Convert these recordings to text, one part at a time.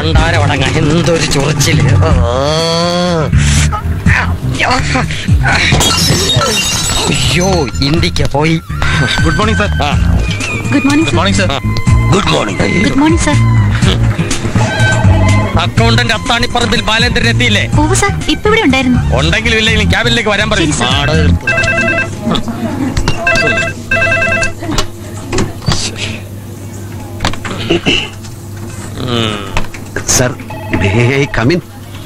പണ്ടാരവടങ്ങ എന്തൊരു ചൊറിച്ചില് ഓ. അയ്യോ ഇന്ത്യക്ക് പോയി ഗുഡ് മോർണിംഗ് സർ ആ, good morning good morning sir good morning good morning sir accountant Athanipparambil Balendran എത്തിയില്ലേ ഓവ് സാർ ഇപ്പൊ ഇവിടെ ഉണ്ടായിരുന്നു ഉണ്ടെങ്കിലും ഇല്ലെങ്കിലും ക്യാബിനിലേക്ക് വരാൻ പറയും ശരി, സർ. മാട തീർത്ത്. സർ കമിൻ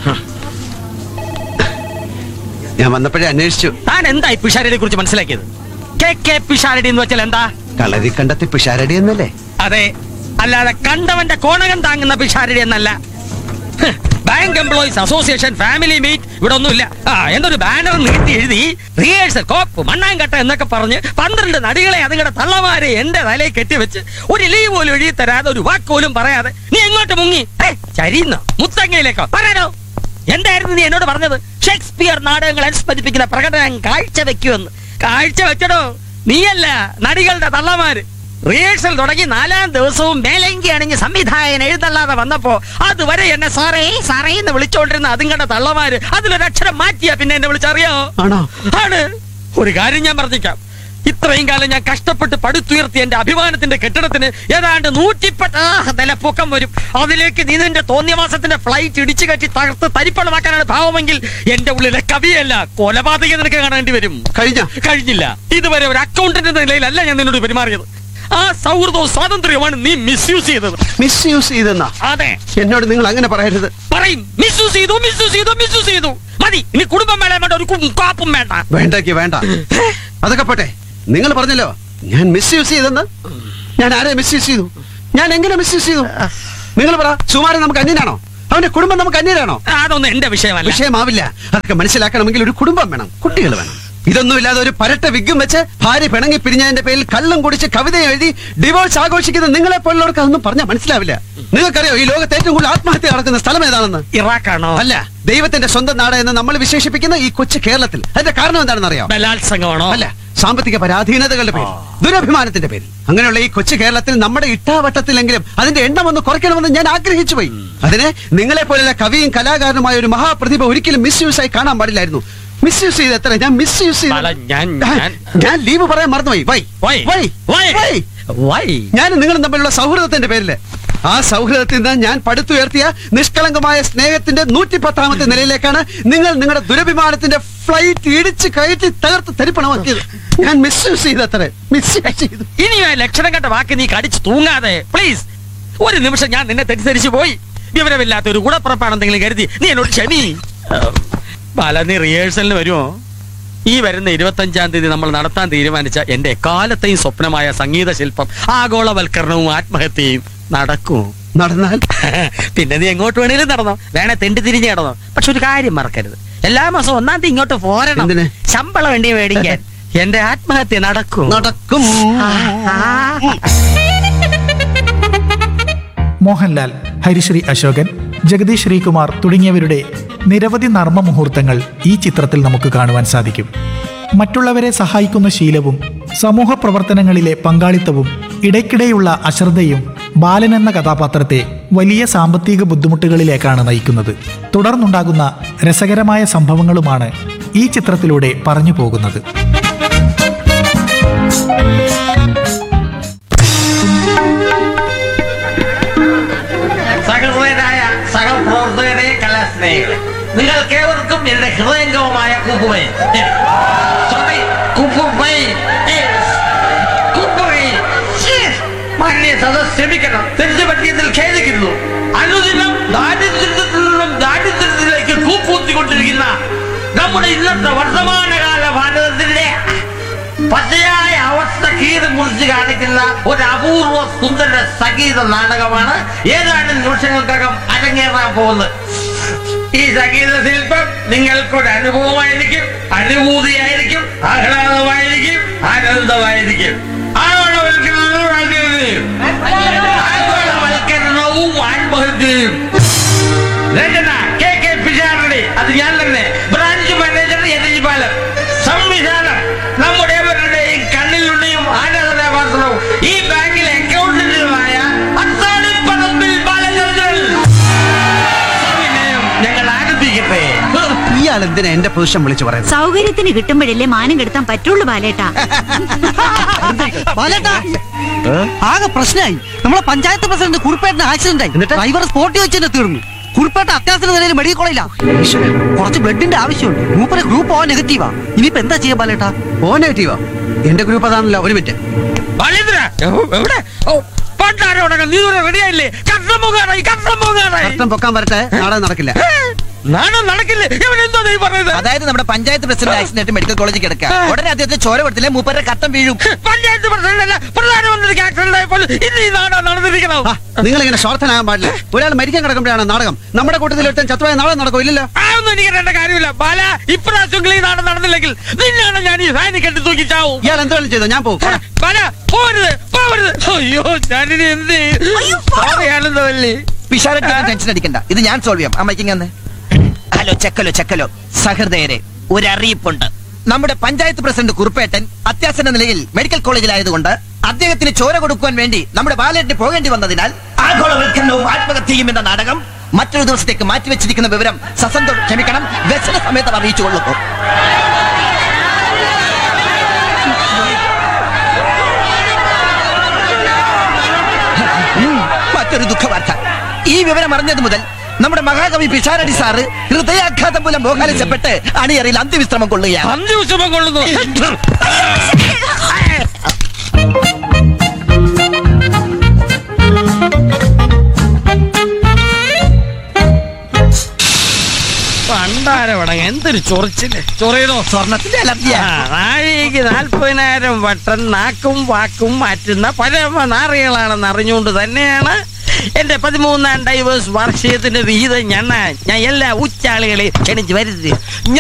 ഞാൻ വന്നപ്പോഴേ അന്വേഷിച്ചു താൻ എന്താ ഈ പിഷാരടിയെ കുറിച്ച് മനസ്സിലാക്കിയത് കെ കെ പിഷാരടി എന്ന് വെച്ചാൽ എന്താ കളരി കണ്ടത്തി പിഷാരടി എന്നല്ലേ അതെ അല്ലാതെ കണ്ടവന്റെ കോണകം താങ്ങുന്ന പിഷാരടി എന്നല്ല ഹ്, bank employees association family meet ഇവിടെ ഒന്നുമില്ല ആ എന്തൊരു ബാനർ നീട്ടി എഴുതി റിഹേഴ്സൽ കോപ്പ് മണ്ണാങ്കട്ട എന്നൊക്കെ പറഞ്ഞ് പന്ത്രണ്ട് നടികളെ അതുങ്ങളുടെ തള്ളമാരെ എന്റെ തലയിൽ കെട്ടിവെച്ച് ഒരു ലീവ് പോലും എഴുതി തരാതെ ഒരു വാക്ക് പോലും പറയാതെ നീ എങ്ങോട്ട് മുങ്ങി ഏയ്, ചരിയുന്നോ മുത്തങ്ങയിലേക്കോ പറയാനോ എന്തായിരുന്നു നീ എന്നോട് പറഞ്ഞത് ഷേക്സ്പിയർ നാടകങ്ങൾ അനുസ്മരിപ്പിക്കുന്ന പ്രകടനം കാഴ്ചവെക്കുമെന്ന് കാഴ്ച വെച്ചടോ നീയല്ല നടികളുടെ തള്ളമാര് റിഹേഴ്സൽ തുടങ്ങി നാലാം ദിവസവും മേലങ്കി അണിഞ്ഞ് സംവിധായകൻ എഴുന്നള്ളാതെ വന്നപ്പോ അതുവരെ എന്നെ സാറേ സാറേ എന്ന് വിളിച്ചോണ്ടിരുന്ന അതുങ്ങളുടെ തള്ളമാര് അതിലൊരക്ഷരം മാറ്റിയാ പിന്നെ എന്നെ വിളിച്ചറിയോ ആണോ ആണ് ഒരു കാര്യം ഞാൻ പറഞ്ഞേക്കാം ഇത്രയും കാലം ഞാൻ കഷ്ടപ്പെട്ട് പടുത്തുയർത്തി എന്റെ അഭിമാനത്തിന്റെ കെട്ടിടത്തിന് ഏതാണ്ട് നൂറ്റിപ്പത്ത് ആ, നില പൊക്കം വരും അതിലേക്ക് നീ നിന്റെ തോന്നിയമാസത്തിന്റെ ഫ്ലൈറ്റ് ഇടിച്ചു കയറ്റി തകർത്ത് തരിപ്പണമാക്കാനാണ് ഭാവമെങ്കിൽ എന്റെ ഉള്ളിലെ കവിയല്ല കൊലപാതകം നിനക്ക് കാണേണ്ടി വരും കഴിഞ്ഞ കഴിഞ്ഞില്ല ഇതുവരെ ഒരു അക്കൗണ്ടന്റ് എന്ന നിലയിലല്ല ഞാൻ നിന്നോട് പെരുമാറിയത് ആ സൗഹൃദവും സ്വാതന്ത്ര്യവുമാണ് നീ മിസ്യൂസ് ചെയ്തത് മിസ് യൂസ് ചെയ്തെന്നാ അതെ എന്നോട് നിങ്ങൾ അങ്ങനെ പറയരുത് പറയും മിസ്യൂസ് ചെയ്തു മിസ്യൂസ് ചെയ്തു മിസ്യൂസ് ചെയ്തു മതി ഇനി കുടുംബം വേണം വേണ്ട ഒരു കു- കാപ്പും വേണ്ട വേണ്ടക്ക് വേണ്ട അതൊക്കെ പോട്ടെ നിങ്ങൾ പറഞ്ഞല്ലോ ഞാൻ മിസ് യൂസ് ചെയ്തെന്ന് ഞാൻ ആരെ മിസ് യൂസ് ചെയ്തു ഞാൻ എങ്ങനെ മിസ് യൂസ് ചെയ്തു നിങ്ങൾ പറ സുമാരൻ നമുക്ക് അന്യനാണോ അവന്റെ കുടുംബം നമുക്ക് അന്യനാണോ അതൊന്നും എന്റെ വിഷയമല്ല വിഷയമാവില്ല അതൊക്കെ മനസ്സിലാക്കണമെങ്കിൽ ഒരു കുടുംബം വേണം കുട്ടികൾ വേണം ഇതൊന്നുമില്ലാതെ ഒരു പരട്ട വിഗ്ഗും വെച്ച് ഭാര്യ പിണങ്ങി പിരിഞ്ഞതിന്റെ പേരിൽ കള്ളും കുടിച്ച് കവിത എഴുതി ഡിവോഴ്സ് ആഘോഷിക്കുന്ന നിങ്ങളെ പോലുള്ളവർക്ക് അതൊന്നും പറഞ്ഞാൽ മനസ്സിലാവില്ല നിങ്ങൾക്കറിയോ ഈ ലോകത്ത് ഏറ്റവും കൂടുതൽ ആത്മഹത്യ നടക്കുന്ന സ്ഥലം ഏതാണെന്ന് ഇറാഖാണോ അല്ല ദൈവത്തിന്റെ സ്വന്തം നാട് എന്ന് നമ്മൾ വിശേഷിപ്പിക്കുന്ന ഈ കൊച്ചു കേരളത്തിൽ അതിന്റെ കാരണം എന്താണെന്ന് അറിയാം ബലാത്സംഗമാണോ അല്ല സാമ്പത്തിക പരാധീനതകളുടെ പേരിൽ ദുരഭിമാനത്തിന്റെ പേരിൽ അങ്ങനെയുള്ള ഈ കൊച്ചു കേരളത്തിൽ നമ്മുടെ ഇട്ടാവട്ടത്തിലെങ്കിലും അതിന്റെ എണ്ണം ഒന്ന് കുറയ്ക്കണമെന്ന് ഞാൻ ആഗ്രഹിച്ചു പോയി അതിന് നിങ്ങളെ പോലുള്ള കവിയും കലാകാരനുമായ ഒരു മഹാപ്രതിഭ ഒരിക്കലും മിസ്യൂസ് ആയി കാണാൻ പാടില്ലായിരുന്നു മിസ്യൂസ് ചെയ്ത് എത്ര ഞാൻ മിസ്യൂസ് ബാല, ഞാൻ- ഞാൻ- ഞാൻ ലീവ് പറയാൻ മറന്നുപോയി why Why? Why Why? Why Why? ഞാനും നിങ്ങളും തമ്മിലുള്ള സൗഹൃദത്തിന്റെ പേരില് ആ സൗഹൃദത്തിൽ നിന്ന് ഞാൻ പടുത്തുയർത്തിയ നിഷ്കളങ്കമായ സ്നേഹത്തിന്റെ നൂറ്റിപ്പത്താമത്തെ നിലയിലേക്കാണ് നിങ്ങൾ നിങ്ങളുടെ ദുരഭിമാനത്തിന്റെ ഫ്ലൈറ്റ് ഇടിച്ച് കയറ്റി തകർത്ത് തരിപ്പണമാക്കിയത് ഞാൻ മിസ്യൂസ് ചെയ്തത്രേ മിസ്യൂസ് ചെയ്തു ഇനി ആ ലക്ഷണം കണ്ട വാക്ക് നീ കടിച്ചു തൂങ്ങാതെ പ്ലീസ് ഒരു നിമിഷം ഞാൻ നിന്നെ തെറ്റിദ്ധരിച്ചു പോയി വിവരമില്ലാത്ത ഒരു ഗുണപ്പുറപ്പാണെന്തെങ്കിലും കരുതി നീ എന്നോട് ക്ഷമി ബാല നീ റിഹേഴ്സലിന് വരുമോ ഈ വരുന്ന ഇരുപത്തഞ്ചാം തീയതി നമ്മൾ നടത്താൻ തീരുമാനിച്ച എന്റെ എക്കാലത്തെയും സ്വപ്നമായ സംഗീത ശില്പം ആഗോളവൽക്കരണവും ആത്മഹത്യയും നടക്കും നടന്നാൽ പിന്നെ നീ എങ്ങോട്ട് വേണേലും നടന്നോ വേണേ തെണ്ടി തിരിഞ്ഞ് നടന്നോ പക്ഷെ ഒരു കാര്യം മറക്കരുത് എല്ലാ മാസവും ഒന്നാം തീയതി ഇങ്ങോട്ട് പോരണം എന്തിന്? ശമ്പളം വേണ്ടി മേടിക്കാൻ എന്റെ ആത്മഹത്യ നടക്കും നടക്കും മോഹൻലാൽ ഹരിശ്രീ അശോകൻ ജഗദീഷ് ശ്രീകുമാർ തുടങ്ങിയവരുടെ നിരവധി നർമ്മ മുഹൂർത്തങ്ങൾ ഈ ചിത്രത്തിൽ നമുക്ക് കാണുവാൻ സാധിക്കും മറ്റുള്ളവരെ സഹായിക്കുന്ന ശീലവും സമൂഹ പ്രവർത്തനങ്ങളിലെ പങ്കാളിത്തവും ഇടയ്ക്കിടെയുള്ള അശ്രദ്ധയും ബാലൻ എന്ന കഥാപാത്രത്തെ വലിയ സാമ്പത്തിക ബുദ്ധിമുട്ടുകളിലേക്കാണ് നയിക്കുന്നത് തുടർന്നുണ്ടാകുന്ന രസകരമായ സംഭവങ്ങളുമാണ് ഈ ചിത്രത്തിലൂടെ പറഞ്ഞു പോകുന്നത് സഹൃദയനായ സഹപ്രവർത്തകരെ കലാസ്നേഹികളെ നിങ്ങൾക്കേവർക്കും എന്റെ ഹൃദയംഗമമായ കുപ്പുമൈ സോറി കുപ്പുമൈ കുപ്പുമൈ മാന്യ സദസ് ക്ഷമിക്കണം തെറ്റു പറ്റിയതിൽ ഖേദിക്കുന്നു അനുദിനം ദാരിദ്ര്യത്തിൽ നിന്നും ദാരിദ്ര്യത്തിലേക്ക് കൂപ്പൂത്തിക്കൊണ്ടിരിക്കുന്ന നമ്മുടെ ഇന്നത്തെ വർത്തമാനകാല ഭാരതത്തിന്റെ പച്ചയായ അവസ്ഥ കീറി മുറിച്ച് കാണിക്കുന്ന ഒരു അപൂർവ സുന്ദര സംഗീത നാടകമാണ് ഏതാനും നിമിഷങ്ങൾക്കകം അരങ്ങേറാൻ പോകുന്നത് ഈ സംഗീത ശില്പം നിങ്ങൾക്കൊരു അനുഭവമായിരിക്കും അനുഭൂതിയായിരിക്കും ആഹ്ലാദമായിരിക്കും ആനന്ദമായിരിക്കും ആഗോളവൽക്കരണവും ആത്മഹത്യയും. ആഗോളവൽക്കരണവും ആത്മഹത്യയും രചന കെ കെ പിഷാരടി അത് ഞാൻ തന്നെ ബ്രാഞ്ച് മാനേജർ യതീപാലൻ സംവിധാനം നമ്മുടെ ഏവരുടെയും കണ്ണിലുണ്ണിയും ആരാധനാപാത്രവും ഈ ബാങ്കിലെ അക്കൗണ്ടന്റുമായ അത്താണിപ്പറമ്പിൽ ബാലചന്ദ്രൻ ഇയാൾ എന്തിനാ എന്റെ പൊസിഷൻ വിളിച്ചു പറയുന്നത് സൗകര്യത്തിന് കിട്ടുമ്പോഴല്ലേ മാനം കെടുത്താൻ പറ്റുള്ളൂ ബാലേട്ടാ ബാലേട്ടാ ആകെ പ്രശ്നമായി നമ്മളെ പഞ്ചായത്ത് പ്രസിഡന്റ് കുറിപ്പേട്ടന് ആക്സിഡന്റ് ആയി എന്നിട്ട്? ഡ്രൈവർ സ്പോട്ടി വെച്ച് തന്നെ തീർന്നു കുറിപ്പേട്ട അത്യാവശ്യ നിലയിൽ മെഡിക്കൽ കോളേജിലാ കുറച്ച് ബ്ലഡിന്റെ ആവശ്യമുണ്ട് മൂപ്പരെ ഗ്രൂപ്പ് ഓ നെഗറ്റീവാ ഇനിയിപ്പോ എന്താ ചെയ്യാൻ ബാലേട്ടാ ഓ നെഗറ്റീവോ എന്റെ ഗ്രൂപ്പ് അതാണല്ലോ ഒരു മിനിറ്റ് ബാലേന്ദ്ര എവ്- എവിടെ ഓ പണ്ടാരോടകം നീ റെഡിയായില്ലേ കഷ്ണം പോകാറായി കഷ്ണം പോകാറായി കഷ്ടം പൊക്കാൻ വരട്ടെ നാളെ നടക്കില്ല നാണം നടക്കില്ലേ ഇവൻ എന്തോ നീ പറയുന്നത് അതായത് നമ്മുടെ പഞ്ചായത്ത് പ്രസിഡന്റ് ആക്സിഡന്റ് ആയിട്ട് മെഡിക്കൽ കോളേജിൽ കിടക്കുക ഉടനെ അദ്ദേഹത്തെ ചോര കൊടുത്തില്ലേ മൂപ്പരുടെ കട്ടം വീഴും പഞ്ചായത്ത് പ്രസിഡന്റ് പ്രധാനമന്ത്രിക്ക് ആക്സിഡന്റ് ആയപ്പോൾ ഇന്ന് ഈ നാടാ നടന്നിരിക്കണം നിങ്ങൾ ഇങ്ങനെ സ്വാർത്ഥനാകാൻ പാടില്ല ഒരാൾ മരിക്കാൻ കിടക്കുമ്പോഴാണ് നാടകം നമ്മുടെ കൂട്ടത്തിൽ ഒരുത്തൻ ചത്തുപോയ നാളെ നടക്കും ഇല്ലല്ലോ ആ ഒന്നും എനിക്ക് അറിയേണ്ട കാര്യമില്ല ബാല ഇപ്രാവശ്യം ഈ നാട് നടന്നില്ലെങ്കിൽ നിന്നാണ് ഞാൻ ഈ ഫാനി കെട്ടി തൂക്കി ചാവും ഇയാൾ എന്തെങ്കിലും ചെയ്തോ ഞാൻ പോകും ബാല പോരുത് പോരുത് അയ്യോ ഞാനിനി എന്ത് പറയാണെന്നല്ലേ പിഷാരട്ടി ടെൻഷൻ അടിക്കണ്ട ഇത് ഞാൻ സോൾവ് ചെയ്യാം അമ്മയ്ക്ക് അന്ന് ഹലോ ചെക്കലോ ചെക്കലോ സഹൃദയരെ ഒരു അറിയിപ്പുണ്ട് നമ്മുടെ പഞ്ചായത്ത് പ്രസിഡന്റ് കുറുപ്പേട്ടൻ അത്യാസന്ന നിലയിൽ മെഡിക്കൽ കോളേജിലായതുകൊണ്ട് അദ്ദേഹത്തിന് ചോര കൊടുക്കുവാൻ വേണ്ടി നമ്മുടെ ബാലേട്ടിന് പോകേണ്ടി വന്നതിനാൽ ആഗോളവൽക്കരണവും ആത്മഹത്യയും എന്ന നാടകം മറ്റൊരു ദിവസത്തേക്ക് മാറ്റിവെച്ചിരിക്കുന്ന വിവരം സസന്തോ ക്ഷമിക്കണം വ്യസന സമേതം അറിയിച്ചുകൊള്ളുന്നു ഉം, മറ്റൊരു ദുഃഖവാർത്ത ഈ വിവരം അറിഞ്ഞത് മുതൽ നമ്മുടെ മഹാകവി പിഷാരടി സാറ് ഹൃദയാഘാതം മൂലം മോഹാലിച്ചപ്പെട്ട് അണിയറയിൽ അന്ത്യവിശ്രമം കൊള്ളുകയാണ് അഞ്ചു ദിവസം കൊള്ളുന്നു പണ്ടാരവടങ്ങ എന്തൊരു ചൊറിച്ചില് ചൊറിയണോ സ്വർണത്തിന്റെ അലർജിയാ നാഴികക്ക് നാൽപ്പതിനായിരം വട്ടം നാക്കും വാക്കും മാറ്റുന്ന പരമ നാറികളാണെന്ന് അറിഞ്ഞുകൊണ്ട് തന്നെയാണ് എന്റെ പതിമൂന്നാം ഡൈവേഴ്സ് വാർഷികത്തിന്റെ വിഹിതം ഞാൻ ഞാൻ എല്ലാ ഉച്ചാളികളെയും ക്ഷണിച്ച് വരുത്തി